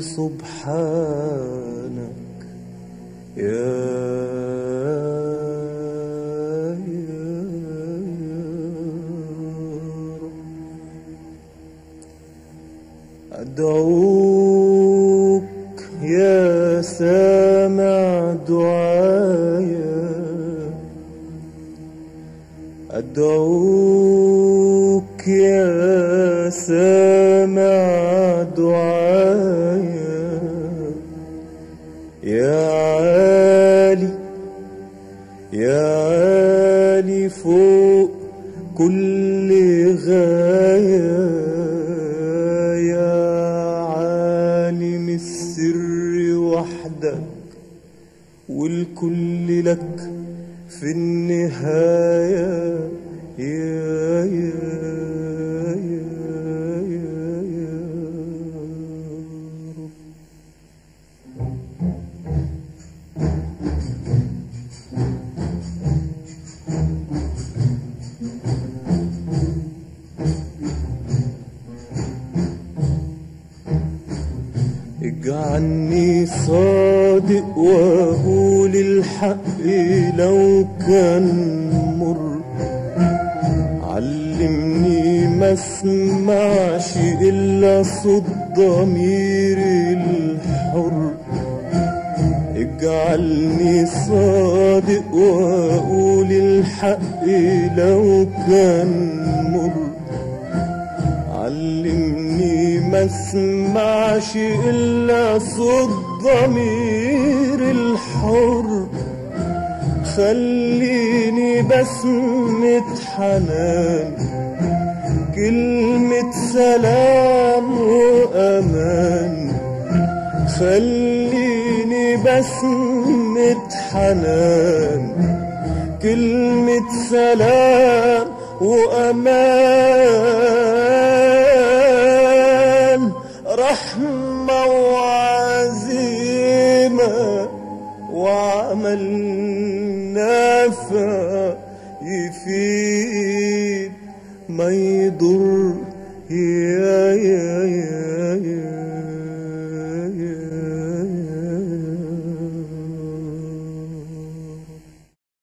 سبحانك يا أدعوك يا سامع دعايا أدعوك يا سامع دعايا يا عالي يا عالي فوق كل غاية يا عالم السر وحدك والكل لك في النهاية يا يا يا يا يا رب اجعلني صادق واقول الحق لو كان مر علمني ما اسمعش الا صوت ضميري الحر اجعلني صادق واقول الحق لو كان مر علمني ما اسمعش الا صوت ضمير الحر خليني بسمة حنان كلمة سلام وأمان خليني بسمة حنان كلمة سلام وأمان رحمة وعزيمة وعمل نافع يفيد ما يضر يا يا يا, يا